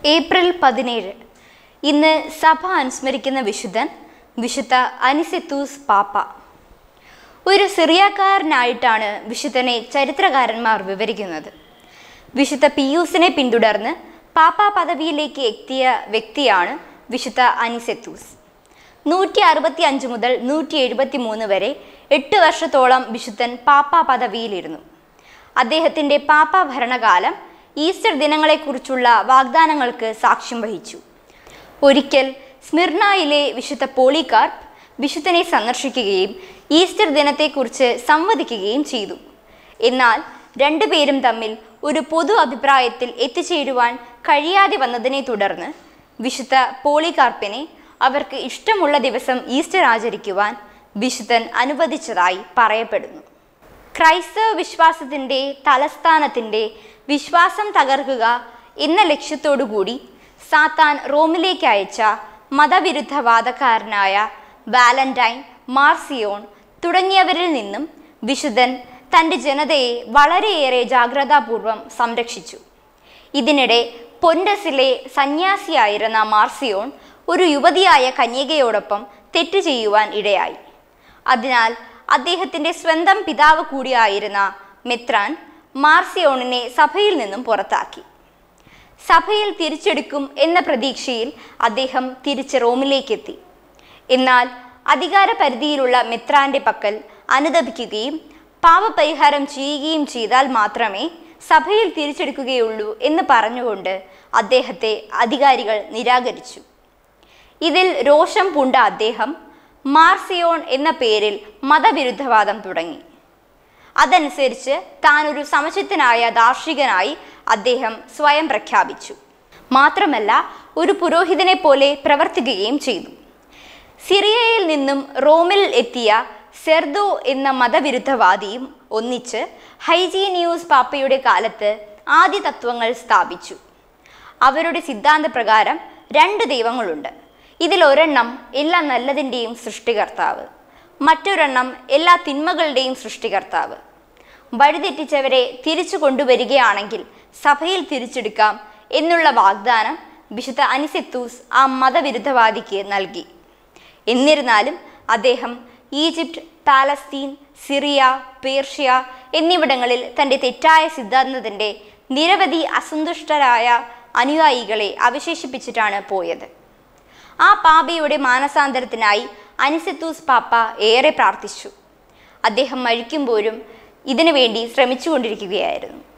April പതിനേഴ് ഇന്ന് സഭ അനുസ്മരിക്കുന്ന വിശുദ്ധൻ വിശുദ്ധ അനിസെത്തൂസ് പാപ്പ ഒരു സിറിയക്കാരനായിട്ടാണ് വിശുദ്ധനെ ചരിത്രകാരന്മാർ വിവരിക്കുന്നത് വിശുദ്ധ പിയൂസിനെ പിന്തുടർന്ന് പാപ്പ പദവിയിലേക്ക് എത്തിയ വ്യക്തിയാണ് വിശുദ്ധ അനിസെത്തൂസ് നൂറ്റി അറുപത്തി അഞ്ച് മുതൽ നൂറ്റി എഴുപത്തി മൂന്ന് വരെ എട്ട് വർഷത്തോളം വിശുദ്ധൻ പാപ്പ പദവിയിലിരുന്നു അദ്ദേഹത്തിൻ്റെ പാപ്പ ഭരണകാലം ഈസ്റ്റർ ദിനങ്ങളെക്കുറിച്ചുള്ള വാഗ്ദാനങ്ങൾക്ക് സാക്ഷ്യം വഹിച്ചു ഒരിക്കൽ സ്മിർണയിലെ വിശുദ്ധ പോളികാർപ്പ് വിശുദ്ധനെ സന്ദർശിക്കുകയും ഈസ്റ്റർ ദിനത്തെക്കുറിച്ച് സംവദിക്കുകയും ചെയ്തു എന്നാൽ രണ്ടുപേരും തമ്മിൽ ഒരു പൊതു അഭിപ്രായത്തിൽ എത്തിച്ചേരുവാൻ കഴിയാതെ വന്നതിനെ തുടർന്ന് വിശുദ്ധ പോളികാർപ്പിനെ അവർക്ക് ഇഷ്ടമുള്ള ദിവസം ഈസ്റ്റർ ആചരിക്കുവാൻ വിശുദ്ധൻ അനുവദിച്ചതായി പറയപ്പെടുന്നു ക്രൈസ്തവ വിശ്വാസത്തിൻ്റെ തലസ്ഥാനത്തിൻ്റെ വിശ്വാസം തകർക്കുക എന്ന ലക്ഷ്യത്തോടുകൂടി സാത്താൻ റോമിലേക്ക് അയച്ച മതവിരുദ്ധവാദക്കാരനായ വാലന്റൈൻ മാർസിയോൺ തുടങ്ങിയവരിൽ നിന്നും വിശുദ്ധൻ തൻ്റെ ജനതയെ വളരെയേറെ ജാഗ്രതാപൂർവം സംരക്ഷിച്ചു ഇതിനിടെ പൊൻഡസിലെ സന്യാസിയായിരുന്ന മാർസിയോൺ ഒരു യുവതിയായ കന്യകയോടൊപ്പം തെറ്റ് ചെയ്യുവാൻ ഇടയായി അതിനാൽ അദ്ദേഹത്തിൻ്റെ സ്വന്തം പിതാവ് കൂടിയായിരുന്ന മെത്രാൻ മാർസിയോണിനെ സഭയിൽ നിന്നും പുറത്താക്കി സഭയിൽ തിരിച്ചെടുക്കും എന്ന പ്രതീക്ഷയിൽ അദ്ദേഹം തിരിച്ച് റോമിലേക്കെത്തി എന്നാൽ അധികാര പരിധിയിലുള്ള മെത്രാന്റെ പക്കൽ അനുദപിക്കുകയും പാപപരിഹാരം ചെയ്യുകയും ചെയ്താൽ മാത്രമേ സഭയിൽ തിരിച്ചെടുക്കുകയുള്ളൂ എന്ന് പറഞ്ഞുകൊണ്ട് അദ്ദേഹത്തെ അധികാരികൾ നിരാകരിച്ചു ഇതിൽ രോഷം പൂണ്ട അദ്ദേഹം മാർസിയോൺ എന്ന പേരിൽ മതവിരുദ്ധവാദം തുടങ്ങി അതനുസരിച്ച് താൻ ഒരു സമചിത്തനായ ദാർശനികനായി അദ്ദേഹം സ്വയം പ്രഖ്യാപിച്ചു മാത്രമല്ല ഒരു പുരോഹിതനെ പോലെ പ്രവർത്തിക്കുകയും ചെയ്തു സിറിയയിൽ നിന്നും റോമിൽ എത്തിയ സെർദോ എന്ന മതവിരുദ്ധവാദിയും ഒന്നിച്ച് ഹൈജീനിയൂസ് പാപ്പയുടെ കാലത്ത് ആദ്യ തത്വങ്ങൾ സ്ഥാപിച്ചു അവരുടെ സിദ്ധാന്തപ്രകാരം രണ്ട് ദൈവങ്ങളുണ്ട് ഇതിൽ ഒരെണ്ണം എല്ലാ നല്ലതിൻ്റെയും സൃഷ്ടികർത്താവ് മറ്റൊരെണ്ണം എല്ലാ തിന്മകളുടെയും സൃഷ്ടികർത്താവ് വഴിതെറ്റിച്ചവരെ തിരിച്ചു കൊണ്ടുവരികയാണെങ്കിൽ സഭയിൽ തിരിച്ചെടുക്കാം എന്നുള്ള വാഗ്ദാനം വിശുദ്ധ അനിസെത്തൂസ് ആ മതവിരുദ്ധവാദിക്ക് നൽകി എന്നിരുന്നാലും അദ്ദേഹം ഈജിപ്റ്റ് പാലസ്തീൻ സിറിയ പേർഷ്യ എന്നിവിടങ്ങളിൽ തൻ്റെ തെറ്റായ സിദ്ധാന്തത്തിൻ്റെ നിരവധി അസന്തുഷ്ടരായ അനുയായികളെ അവശേഷിപ്പിച്ചിട്ടാണ് പോയത് ആ പാപയുടെ മാനസാന്തരത്തിനായി അനിസെത്തൂസ് പാപ്പ ഏറെ പ്രാർത്ഥിച്ചു അദ്ദേഹം മരിക്കുമ്പോഴും ഇതിനു വേണ്ടി ശ്രമിച്ചുകൊണ്ടിരിക്കുകയായിരുന്നു